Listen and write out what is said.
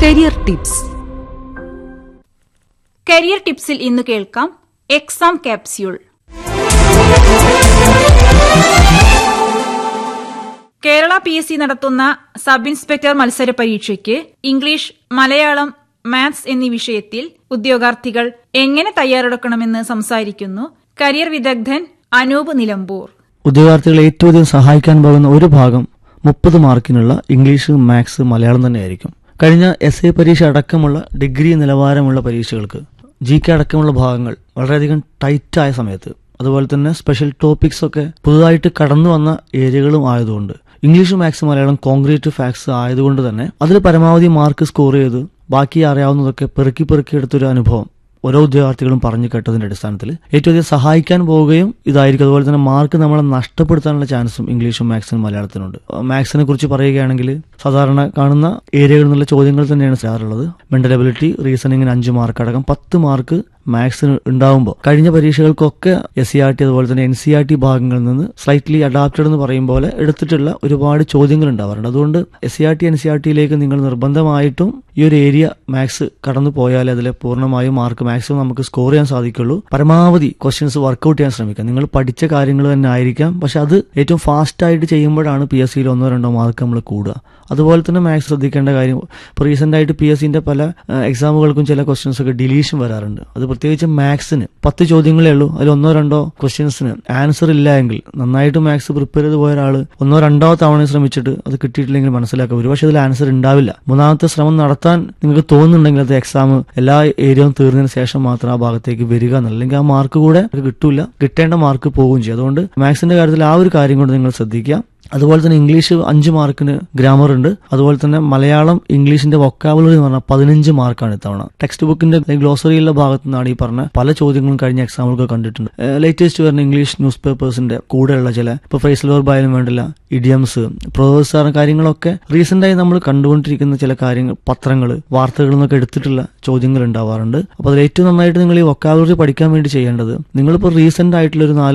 career tips career ടിപ്സിൽ ഇന്ന് കേൾക്കാം exam capsule Kerala P S C നടത്തുന്ന സബ് ഇൻസ്പെക്ടർ മത്സര പരീക്ഷയ്ക്ക് ഇംഗ്ലീഷ് മലയാളം മാത്സ് എന്നീ വിഷയത്തിൽ ഉദ്യോഗാർത്ഥികൾ എങ്ങനെ തയ്യാറെടുക്കണമെന്ന് സംസാരിക്കുന്നു കരിയർ വിദഗ്ധൻ അനൂപ് നിലമ്പൂർ ഉദ്യോഗാർത്ഥികളെ ഏറ്റവും അധികം സഹായിക്കാൻ പോകുന്ന ഒരു ഭാഗം മുപ്പത് മാർക്കിനുള്ള ഇംഗ്ലീഷ് മാത്സ് മലയാളം തന്നെയായിരിക്കും കഴിഞ്ഞ എസ് എ പരീക്ഷ അടക്കമുള്ള ഡിഗ്രി നിലവാരമുള്ള പരീക്ഷകൾക്ക് ജി കെ അടക്കമുള്ള ഭാഗങ്ങൾ വളരെയധികം ടൈറ്റ് ആയ സമയത്ത് അതുപോലെ തന്നെ സ്പെഷ്യൽ ടോപ്പിക്സ് ഒക്കെ പുതുതായിട്ട് കടന്നു വന്ന ഏരിയകളും ആയതുകൊണ്ട് English maths Malayalam concrete facts ആയതുകൊണ്ട് തന്നെ അതിൽ പരമാവധി മാർക്ക് സ്കോർ ചെയ്ത് ബാക്കി അറിയാവുന്നതൊക്കെ പെറുക്കി പെറുക്കി എടുത്തൊരു അനുഭവം ഓരോ ഉദ്യോഗാർത്ഥികളും പറഞ്ഞു കേട്ടതിന്റെ അടിസ്ഥാനത്തിൽ ഏറ്റവും അധികം സഹായിക്കാൻ പോവുകയും ഇതായിരിക്കും അതുപോലെ തന്നെ മാർക്ക് നമ്മളെ നഷ്ടപ്പെടുത്താനുള്ള ചാൻസും ഇംഗ്ലീഷും മാത്സിനും മലയാളത്തിനുണ്ട് മാത്സിനെ കുറിച്ച് പറയുകയാണെങ്കിൽ സാധാരണ കാണുന്ന ഏരിയകളിൽ നിന്നുള്ള ചോദ്യങ്ങൾ തന്നെയാണ് ചെയ്യാറുള്ളത് മെന്റൽ എബിലിറ്റി റീസണിങ്ങിന് അഞ്ച് മാർക്ക് അടക്കം പത്ത് മാർക്ക് മാത്സിന് ഉണ്ടാവുമ്പോൾ കഴിഞ്ഞ പരീക്ഷകൾക്കൊക്കെ എസ് സി ആർ ടി അതുപോലെ തന്നെ എൻ സി ആർ ടി ഭാഗങ്ങളിൽ നിന്ന് സ്ലൈറ്റ്ലി അഡാപ്റ്റഡ് എന്ന് പറയും പോലെ എടുത്തിട്ടുള്ള ഒരുപാട് ചോദ്യങ്ങൾ ഉണ്ടാവാറുണ്ട് അതുകൊണ്ട് S C R T N C R ടിയിലേക്ക് നിങ്ങൾ നിർബന്ധമായിട്ടും ഈ ഒരു ഏരിയ മാത്സ് കടന്നു പോയാൽ അതിലെ പൂർണ്ണമായും മാർക്ക് മാക്സിമം നമുക്ക് സ്കോർ ചെയ്യാൻ സാധിക്കുള്ളൂ പരമാവധി ക്വസ്റ്റ്യൻസ് വർക്കൗട്ട് ചെയ്യാൻ ശ്രമിക്കാം നിങ്ങൾ പഠിച്ച കാര്യങ്ങൾ തന്നെ ആയിരിക്കാം പക്ഷെ അത് ഏറ്റവും ഫാസ്റ്റ് ആയിട്ട് ചെയ്യുമ്പോഴാണ് പി എസ് സിയിൽ ഒന്നോ രണ്ടോ മാർക്ക് നമ്മൾ കൂടുക അതുപോലെ തന്നെ മാത്സ് ശ്രദ്ധിക്കേണ്ട കാര്യം ഇപ്പോൾ റീസെന്റ് ആയിട്ട് പി എസ് സിന്റെ പല എക്സാമുകൾക്കും ചില ക്വസ്റ്റ്യൻസ് ഒക്കെ ഡിലീഷൻ വരാറുണ്ട് അത് പ്രത്യേകിച്ച് മാത്സിന് പത്ത് ചോദ്യങ്ങളേ ഉള്ളൂ അതിൽ ഒന്നോ രണ്ടോ ക്വസ്റ്റ്യൻസിന് ആൻസർ ഇല്ല എങ്കിൽ നന്നായിട്ട് മാത്സ് പ്രിപ്പയർ ചെയ്ത് പോയ ഒരാൾ ഒന്നോ രണ്ടോ തവണ ശ്രമിച്ചിട്ട് അത് കിട്ടിയിട്ടില്ലെങ്കിൽ മനസ്സിലാക്കുക ഒരുപക്ഷെ അതിൽ ആൻസർ ഉണ്ടാവില്ല മൂന്നാമത്തെ ശ്രമം നടത്താൻ നിങ്ങൾക്ക് തോന്നുന്നുണ്ടെങ്കിൽ അത് എക്സാം എല്ലാ ഏരിയയും തീർന്നതിന് ശേഷം മാത്രം ആ ഭാഗത്തേക്ക് വരിക എന്നല്ല അല്ലെങ്കിൽ ആ മാർക്ക് കൂടെ കിട്ടൂല കിട്ടേണ്ട മാർക്ക് പോവുകയും ചെയ്യും അതുകൊണ്ട് മാത്സിന്റെ കാര്യത്തിൽ ആ ഒരു കാര്യം കൊണ്ട് നിങ്ങൾ ശ്രദ്ധിക്കുക അതുപോലെ തന്നെ ഇംഗ്ലീഷ് അഞ്ച് മാർക്കിന് ഗ്രാമർ ഉണ്ട് അതുപോലെ തന്നെ മലയാളം ഇംഗ്ലീഷിന്റെ വൊക്കാബുലറി എന്ന് പറഞ്ഞാൽ പതിനഞ്ച് മാർക്കാണ് ഇത്തവണ ടെക്സ്റ്റ് ബുക്കിന്റെ ഗ്ലോസറിയുള്ള ഭാഗത്തു നിന്നാണ് ഈ പറഞ്ഞ പല ചോദ്യങ്ങളും കഴിഞ്ഞ എക്സാമുകൾക്ക് കണ്ടിട്ടുണ്ട് ലേറ്റസ്റ്റ് വരുന്ന ഇംഗ്ലീഷ് ന്യൂസ് പേപ്പേഴ്സിന്റെ കൂടെയുള്ള ചില ഇപ്പൊ ഫേസൽ വർബായാലും വേണ്ടില്ല ഇഡിയംസ് പ്രൊവേഴ്സ് കാര്യങ്ങളൊക്കെ റീസെന്റ് ആയി നമ്മൾ കണ്ടുകൊണ്ടിരിക്കുന്ന ചില കാര്യങ്ങൾ പത്രങ്ങൾ വാർത്തകളിൽ നിന്നൊക്കെ എടുത്തിട്ടുള്ള ചോദ്യങ്ങൾ ഉണ്ടാവാറുണ്ട് അപ്പോൾ അതിൽ ഏറ്റവും നന്നായിട്ട് നിങ്ങൾ ഈ വൊക്കാബുലറി പഠിക്കാൻ വേണ്ടി ചെയ്യേണ്ടത് നിങ്ങളിപ്പോൾ റീസെന്റ് ആയിട്ടുള്ള ഒരു നാല്